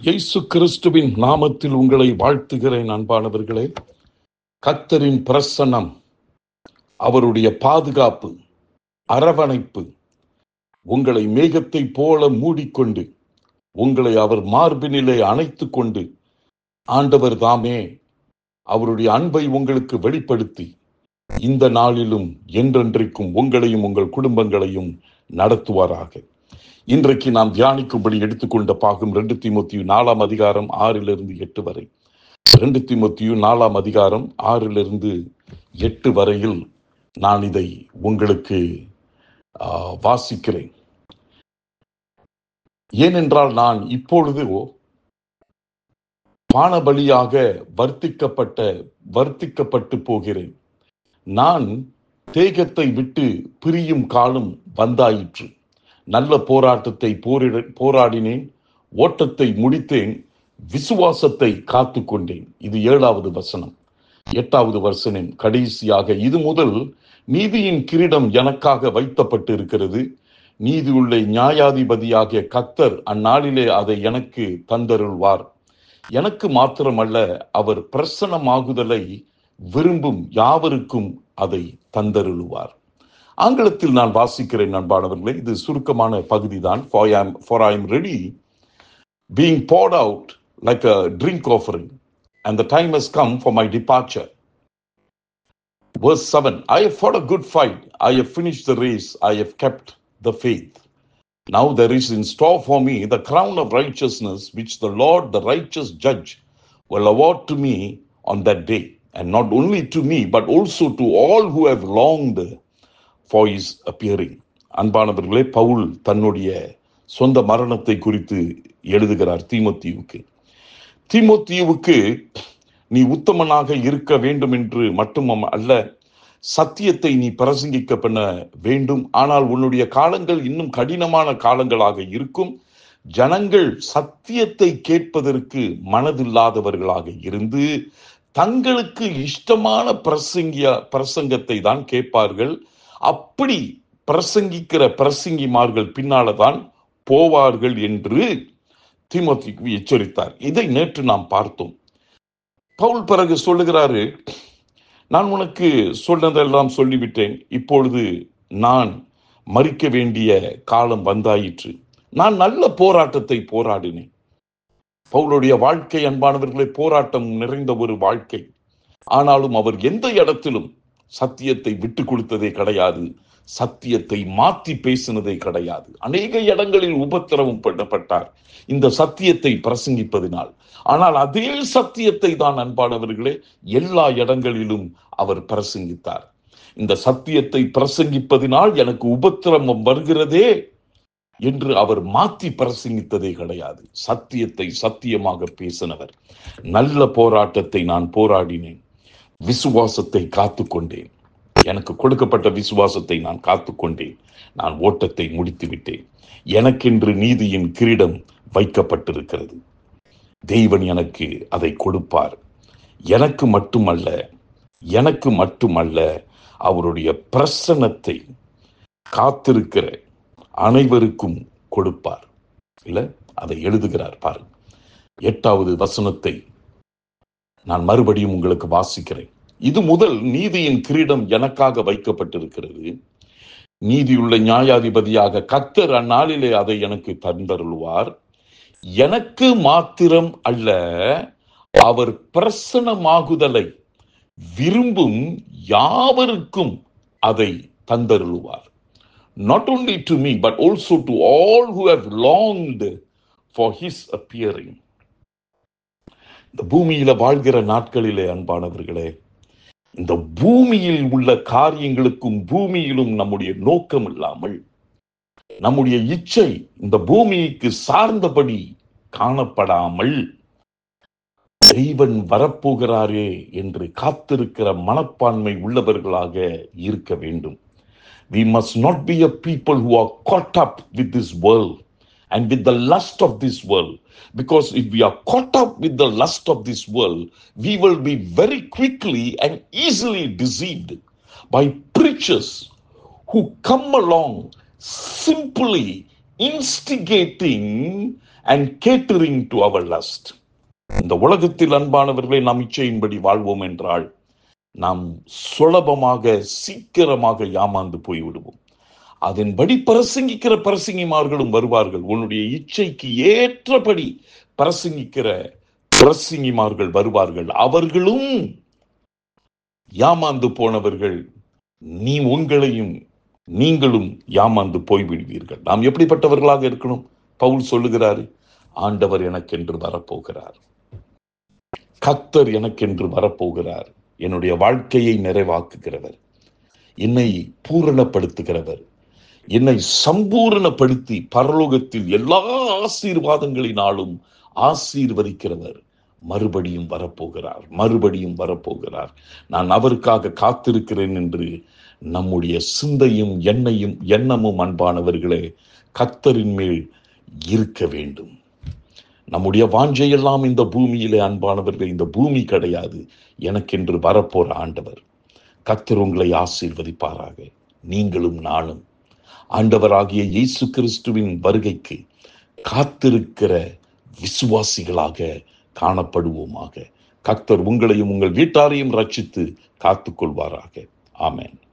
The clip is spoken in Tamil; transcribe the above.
இயேசு கிறிஸ்துவின் நாமத்தில் உங்களை வாழ்த்துகிறேன் அன்பானவர்களே கத்தரின் பிரசன்னம் அவருடைய பாதுகாப்பு அரவணைப்பு உங்களை மேகத்தை போல மூடிக்கொண்டு உங்களை அவர் மார்பினிலே அணைத்துக் கொண்டு ஆண்டவர் தாமே அவருடைய அன்பை உங்களுக்கு வெளிப்படுத்தி இந்த நாளிலும் என்றென்றைக்கும் உங்களையும் உங்கள் குடும்பங்களையும் நடத்துவாராக இன்றைக்கு நாம் தியானிக்கும்படி எடுத்துக்கொண்ட பாகம் ரெண்டு தீமோத்தியு நாலாம் அதிகாரம் ஆறிலிருந்து எட்டு வரை ரெண்டு தீமோத்தியு நாலாம் அதிகாரம் ஆறிலிருந்து எட்டு வரையில் நான் இதை உங்களுக்கு ஆ, வாசிக்கிறேன் ஏனென்றால் நான் இப்பொழுது பானபலியாக வர்த்திக்கப்பட்ட வர்த்திக்கப்பட்டு போகிறேன் நான் தேகத்தை விட்டு பிரியும் காலம் வந்தாயிற்று நல்ல போராட்டத்தை போரிட போராடினேன் ஓட்டத்தை முடித்தேன் விசுவாசத்தை காத்து கொண்டேன் இது ஏழாவது வசனம் எட்டாவது வசனம் கடைசியாக இது முதல் நீதியின் கிரீடம் எனக்காக வைக்கப்பட்டு இருக்கிறது நீதியுள்ள நியாயாதிபதியாகிய கத்தர் அந்நாளிலே அதை எனக்கு தந்தருள்வார் எனக்கு மாத்திரமல்ல அவர் பிரசனமாகுதலை விரும்பும் யாவருக்கும் அதை தந்தருளுவார் ஆங்கிலத்தில் நான் வாசிக்கிறேன் அன்பானவர்களே இது சுருக்கமான பகுதிதான் for I am for I am ready being poured out like a drink offering and the time has come for my departure verse 7 I have fought a good fight I have finished the race I have kept the faith now there is in store for me the crown of righteousness which the Lord the righteous judge will award to me on that day and not only to me but also to all who have longed for his appearing அன்பானவர்களே பவுல் தன்னுடைய சொந்த மரணத்தை குறித்து எழுதுகிறார் தீமோத்தீவுக்கு தீமோத்தீவுக்கு நீ உத்தமனாக இருக்க வேண்டும் என்று மட்டும் அல்ல சத்தியத்தை நீ பிரசங்கிக்க பண்ண வேண்டும் ஆனால் உன்னுடைய காலங்கள் இன்னும் கடினமான காலங்களாக இருக்கும் ஜனங்கள் சத்தியத்தை கேட்பதற்கு மனதில்லாதவர்களாக இருந்து தங்களுக்கு இஷ்டமான பிரசங்கிய பிரசங்கத்தை தான் கேட்பார்கள் அப்படி பிரசங்கிக்கிற பிரசங்கிமார்கள் பின்னால தான் போவார்கள் என்று தீமோத்திக்கு எச்சரித்தார் இதை நேற்று நாம் பார்த்தோம் பவுல் பிறகு சொல்லுகிறாரு நான் உனக்கு சொன்னதெல்லாம் சொல்லிவிட்டேன் இப்பொழுது நான் மறிக்க வேண்டிய காலம் வந்தாயிற்று நான் நல்ல போராட்டத்தை போராடினேன் பவுலுடைய வாழ்க்கை அன்பானவர்களே போராட்டம் நிறைந்த ஒரு வாழ்க்கை ஆனாலும் அவர் எந்த இடத்திலும் சத்தியத்தை விட்டு கொடுத்ததே கிடையாது சத்தியத்தை மாற்றி பேசினதே கிடையாது அநேக இடங்களில் உபத்திரவம் பண்ணப்பட்டார் இந்த சத்தியத்தை பிரசங்கிப்பதினால் ஆனால் அதே சத்தியத்தை தான் அன்பானவர்களே எல்லா இடங்களிலும் அவர் பிரசங்கித்தார் இந்த சத்தியத்தை பிரசங்கிப்பதினால் எனக்கு உபத்திரவம் வருகிறதே என்று அவர் மாற்றி பிரசங்கித்ததே கிடையாது சத்தியத்தை சத்தியமாக பேசினவர் நல்ல போராட்டத்தை நான் போராடினேன் விசுவாசத்தை காத்து கொண்டேன் எனக்கு கொடுக்கப்பட்ட விசுவாசத்தை நான் காத்து கொண்டேன் நான் ஓட்டத்தை முடித்து விட்டேன் எனக்கென்று நீதியின் கிரீடம் வைக்கப்பட்டிருக்கிறது தெய்வன் எனக்கு அதை கொடுப்பார் எனக்கு மட்டுமல்ல எனக்கு மட்டுமல்ல அவருடைய பிரசன்னத்தை காத்திருக்கிற அனைவருக்கும் கொடுப்பார் இல்ல அதை எழுதுகிறார் பாருங்க எட்டாவது வசனத்தை நான் மறுபடியும் உங்களுக்கு வாசிக்கிறேன் இது முதல் நீதியின் கிரீடம் எனக்காக வைக்கப்பட்டிருக்கிறது நீதியுள்ள நியாயாதிபதியாக கத்தர் அந்நாளிலே அதை எனக்கு தந்தருள்வார் எனக்கு மாத்திரம் அல்ல அவர் பிரசனமாகுதலை விரும்பும் யாவருக்கும் அதை தந்தருளுவார் not only to me but also to all who have longed for his appearing இந்த பூமியில வாழ்கிற நாட்களிலே அன்பானவர்களே இந்த பூமியில் உள்ள காரியங்களுக்கும் பூமியிலும் நம்முடைய நோக்கம் இல்லாமல் நம்முடைய இச்சை இந்த பூமிக்கு சார்ந்தபடி காணப்படாமல் தெய்வன் வரப்போகிறாரே என்று காத்திருக்கிற மனப்பான்மை உள்ளவர்களாக இருக்க வேண்டும் we must not be a people who are caught up with this world and with the lust of this world. Because if we are caught up with the lust of this world, we will be very quickly and easily deceived by preachers who come along simply instigating and catering to our lust இந்த உலகத்தில் அன்பானவர்களை நாம் இச்சையின்படி வாழ்வோம் என்றால் நாம் சுலபமாக சீக்கிரமாக ஏமாந்து போய்விடுவோம் அதன்படி பிரசங்கிக்கிற பிரசங்கிமார்களும் வருவார்கள் உன்னுடைய இச்சைக்கு ஏற்றபடி பிரசங்கிக்கிற பிரசங்கிமார்கள் வருவார்கள் அவர்களும் ஏமாந்து போனவர்கள் நீ உங்களையும் நீங்களும் ஏமாந்து போய்விடுவீர்கள் நாம் எப்படிப்பட்டவர்களாக இருக்கணும் பவுல் சொல்லுகிறாரு ஆண்டவர் எனக்கென்று வரப்போகிறார் கத்தர் எனக்கென்று வரப்போகிறார் என்னுடைய வாழ்க்கையை நிறைவாக்குகிறவர் என்னை பூரணப்படுத்துகிறவர் என்னை சம்பூரணப்படுத்தி பரலோகத்தில் எல்லா ஆசீர்வாதங்களினாலும் ஆசீர்வதிக்கிறவர் மறுபடியும் வரப்போகிறார் மறுபடியும் வரப்போகிறார் நான் அவருக்காக காத்திருக்கிறேன் என்று நம்முடைய சிந்தையும் எண்ணையும் எண்ணமும் அன்பானவர்களே கத்தரின் மேல் இருக்க வேண்டும் நம்முடைய வாஞ்சையெல்லாம் இந்த பூமியிலே அன்பானவர்கள் இந்த பூமி கிடையாது எனக்கென்று வரப்போற ஆண்டவர் கத்தர் உங்களை ஆசீர்வதிப்பாராக நீங்களும் நானும் ஆண்டவராகிய இயேசு கிறிஸ்துவின் வருகைக்கு காத்திருக்கிற விசுவாசிகளாக காணப்படுவோமாக கத்தர் உங்களையும் உங்கள் வீட்டாரையும் ரட்சித்து காத்துக்கொள்வாராக ஆமென்